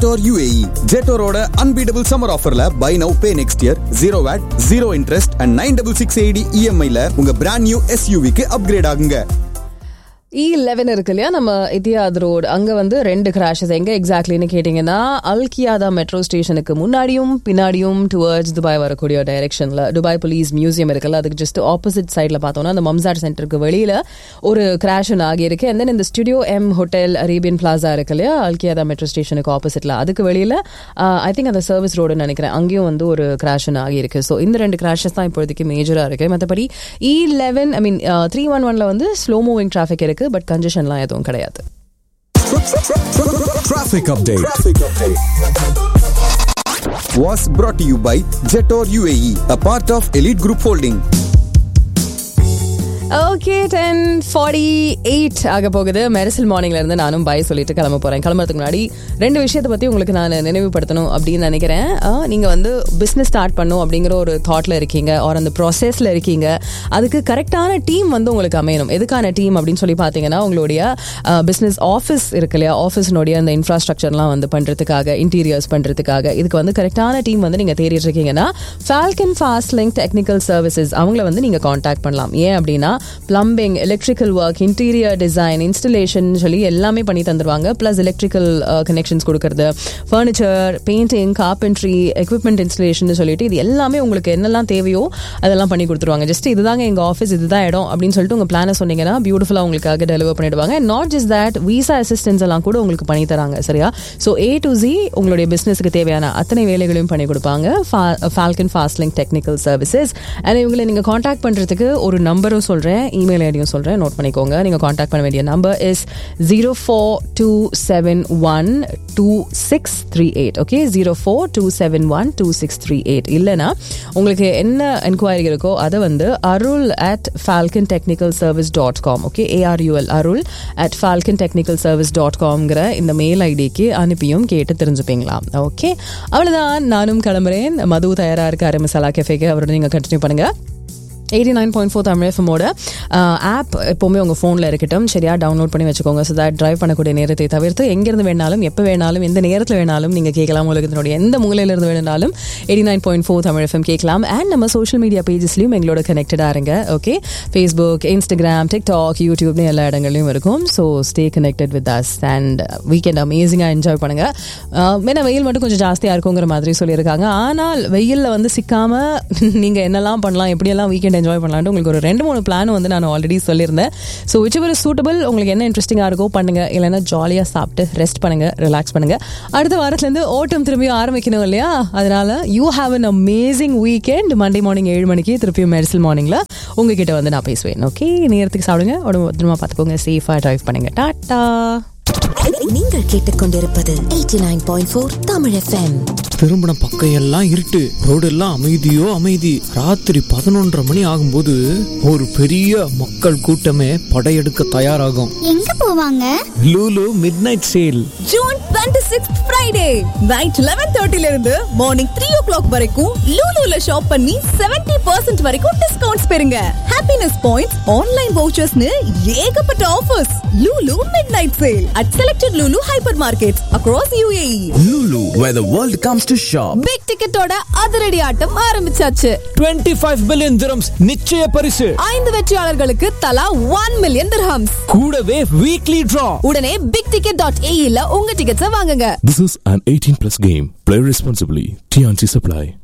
Jetor UAE. Jetoroட unbeatable summer offerல buy now pay next year zero VAT, zero interest and 9660 EMI ல உங்க brand new SUV க்கு upgrade ஆகுங்க. இ eleven இருக்கு இல்லையா நம்ம இத்தியாத் ரோடு அங்கே வந்து ரெண்டு கிராஷஸ் எங்கே எக்ஸாக்ட்லின்னு கேட்டிங்கன்னா அல்கியாதா மெட்ரோ ஸ்டேஷனுக்கு முன்னாடியும் பின்னாடியும் டுவர்ட்ஸ் துபாய் வரக்கூடிய டைரெக்ஷனில் துபாய் போலீஸ் மியூசியம் இருக்குல்ல அதுக்கு ஜஸ்ட் ஆப்போசிட் சைடில் பார்த்தோம்னா அந்த மம்சாட் சென்டருக்கு வெளியில் ஒரு கிராஷ் ஒன்று ஆகியிருக்கு அண்ட் தென் இந்த studio M hotel Arabian plaza இருக்கு இல்லையா அல்கியாதா மெட்ரோ ஸ்டேஷனுக்கு ஆப்போசிட்டில் அதுக்கு வெளியில் ஐ திங்க் அந்த சர்வீஸ் ரோடுன்னு நினைக்கிறேன் அங்கேயும் வந்து ஒரு கிராஷ் ஒன்று ஆகியிருக்கு ஸோ இந்த ரெண்டு கிராஷஸ் தான் இப்போதைக்கு மேஜராக இருக்குது மற்றபடி E eleven I mean three one ஒனில் வந்து ஸ்லோ மூவிங் டிராஃபிக் இருக்குது பட் கன்ஜெஷன்லாம் எதுவும் கிடையாது Traffic update. Was brought to you by Jetor UAE, a part of Elite Group Holding. Okay ten forty eight ஆக போகுது மெரிசல் மார்னிங்ல இருந்து நானும் பாய் சொல்லிட்டு கிளம்ப போறேன் கிளம்புறதுக்கு முன்னாடி ரெண்டு விஷயத்தை பத்தி உங்களுக்கு நான் நினைவுபடுத்தணும் அப்படின்னு நினைக்கிறேன் அஹ், நீங்க வந்து பிசினஸ் ஸ்டார்ட் பண்ணும் அப்படிங்கிற ஒரு தாட்ல இருக்கீங்க ஆர் அந்த ப்ராசஸ்ல இருக்கீங்க அதுக்கு கரெக்டான டீம் வந்து உங்களுக்கு அமையணும் எதுக்கான டீம் அப்படின்னு சொல்லி பார்த்தீங்கன்னா உங்களுடைய பிசினஸ் ஆஃபீஸ் இருக்கு இல்லையா ஆஃபீஸினுடைய அந்த இன்ஃப்ராஸ்ட்ரக்சர்லாம் வந்து பண்றதுக்காக இன்டீரியர்ஸ் பண்றதுக்காக இதுக்கு வந்து கரெக்டான டீம் வந்து நீங்க தேடிட்டு இருக்கீங்கன்னா Falcon Fast Link technical services அவங்கள வந்து நீங்க காண்டாக்ட் பண்ணலாம் ஏன் அப்படின்னா plumbing electrical work interior design installation சொல்லி எல்லாமே பண்ணி தந்துருவாங்க ப்ளஸ் எலக்ட்ரிக்கல் கனெக்ஷன்ஸ் கொடுக்கறது furniture painting carpentry equipment installation சொல்லிட்டு இது எல்லாமே உங்களுக்கு என்னெல்லாம் தேவையோ அதெல்லாம் பண்ணி கொடுத்துருவாங்க ஜஸ்ட் இதுதாங்க எங்க ஆஃபீஸ் இதுதான் இடம் அப்படின்னு சொல்லிட்டு உங்க பிளானை சொன்னீங்கன்னா பியூட்டிஃபுல்லாக உங்களுக்காக டெலிவர் பண்ணிடுவாங்க not just that visa assistance எல்லாம் கூட உங்களுக்கு பண்ணி தராங்க சரியா ஸோ ஏ டு ஜி உங்களுடைய பிசினஸ்க்கு தேவையான அத்தனை வேலைகளையும் பண்ணி கொடுப்பாங்க Falcon Fast Link technical services and இவங்களை நீங்க காண்டாக்ட் பண்றதுக்கு ஒரு நம்பரும் சொல்றேன் இமெயில் ஐடியும் சொல்றேன் நோட் பண்ணிக்கோங்க நீங்க காண்டாக்ட் பண்ண வேண்டிய number is zero four two seven one two six three eight okay zero four two seven one two six three eight இல்லைனா உங்களுக்கு என்ன என்கொயரி இருக்கோ அதை வந்து Arul at Falcon technical service dot com okay ARUL Arul at Falcon technical service dot காம்ங்கிற இந்த mail ஐடிக்கு அனுப்பியும் கேட்டு தெரிஞ்சுப்பீங்களா ஓகே அவ்வளோதான் நானும் கிளம்புறேன் மது தயாரா இருக்காரு மசாலா கெஃபேக்கு அவரோட நீங்கள் கண்டினியூ பண்ணுங்க eighty nine point four Tamil எஃப்எம்மோட ஆப் எப்போவுமே உங்கள் ஃபோனில் இருக்கட்டும் சரியா டவுன்லோட் பண்ணி வச்சுக்கோங்க ஸோ தட் டிரைவ் பண்ணக்கூடிய நேரத்தை தவிர்த்து எங்கேருந்து வேணாலும் எப்போ வேணாலும் எந்த நேரத்தில் வேணாலும் நீங்கள் கேட்கலாம் உலகத்தினுடைய எந்த மூலையிலிருந்து வேணாலும் eighty nine point four Tamil FM கேட்கலாம் அண்ட் நம்ம சோஷியல் மீடியா பேஜஸ்லையும் எங்களோட கனெக்டடாக இருங்க ஓகே ஃபேஸ்புக் இன்ஸ்டாகிராம் டிக்டாக் யூடியூப்னு எல்லா இடங்கள்லையும் இருக்கும் so stay connected with us and weekend அமேசிங்காக என்ஜாய் பண்ணுங்க ஏன்னா வெயில் மட்டும் கொஞ்சம் ஜாஸ்தியாக இருக்குங்கிற மாதிரி சொல்லியிருக்காங்க ஆனால் வெயிலில் வந்து சிக்காம நீங்கள் என்னெல்லாம் பண்ணலாம் எப்படியெல்லாம் வீக்கெண்ட் என்ஜாய் பண்ணலாம்னு உங்களுக்கு ஒரு ரெண்டு மூணு பிளான் வந்து நான் ஆல்ரெடி சொல்லியிருந்தேன் ஸோ விச் எவர் சூட்டபிள் உங்களுக்கு என்ன இன்ட்ரெஸ்டிங்காக இருக்கோ பண்ணுங்க இல்லைன்னா ஜாலியாக சாப்பிட்டு ரெஸ்ட் பண்ணுங்க ரிலாக்ஸ் பண்ணுங்க அடுத்த வாரத்துலேருந்து ஓட்டம் திரும்பியும் ஆரம்பிக்கணும் இல்லையா அதனால you have an amazing weekend Monday morning ஏழு மணிக்கு திருப்பியும் மெரிசல் மார்னிங்ல உங்ககிட்ட வந்து நான் பேசுவேன் ஓகே நேரத்துக்கு சாப்பிடுங்க உடம்பு பத்திரமா பார்த்துக்கோங்க சேஃபாக டிரைவ் பண்ணுங்க டாட்டா நீங்கள் கேட்டுக்கொண்டிருப்பது 89.4 தமிழ் எஃப்எம் திரும்பின பக்கம் எல்லாம் இருட்டு ரோடு எல்லாம் அமைதியோ அமைதி ராத்திரி பதினொன்றரை மணி ஆகும்போது ஒரு பெரிய மக்கள் கூட்டமே படையெடுக்க தயாராகும் எங்க போவாங்க Lulu midnight sale June twenty six Friday night eleven தேர்ட்டில இருந்து மார்னிங் த்ரீ ஓ கிளாக் வரைக்கும் லூலூல ஷாப் பண்ணி செவன்டி பர்சன்ட் வரைக்கும் டிஸ்கவுண்ட்ஸ் பெறுங்க ஹாப்பினஸ் பாயிண்ட்ஸ் ஆன்லைன் வவுச்சர்ஸ்னு ஏகப்பட்ட offers Lulu midnight sale at selected Lulu hypermarket across UAE Lulu, where the world comes to shop. Big டிக்கெட்டோட அதிரடி ஆட்டம் ஆரம்பிச்சாச்சு 25 ஃபைவ் பில்லியன் திரம்ஸ் நிச்சய பரிசு ஐந்து வெற்றியாளர்களுக்கு தலா ஒன் மில்லியன் திர்ஹம்ஸ் கூடவே வீக்லி டிரா உடனே பிக் டிக்கெட் டாட் ஏஇல உங்க டிக்கெட்ஸை வாங்குங்க This is an 18 plus game. Play responsibly. TNC Supply.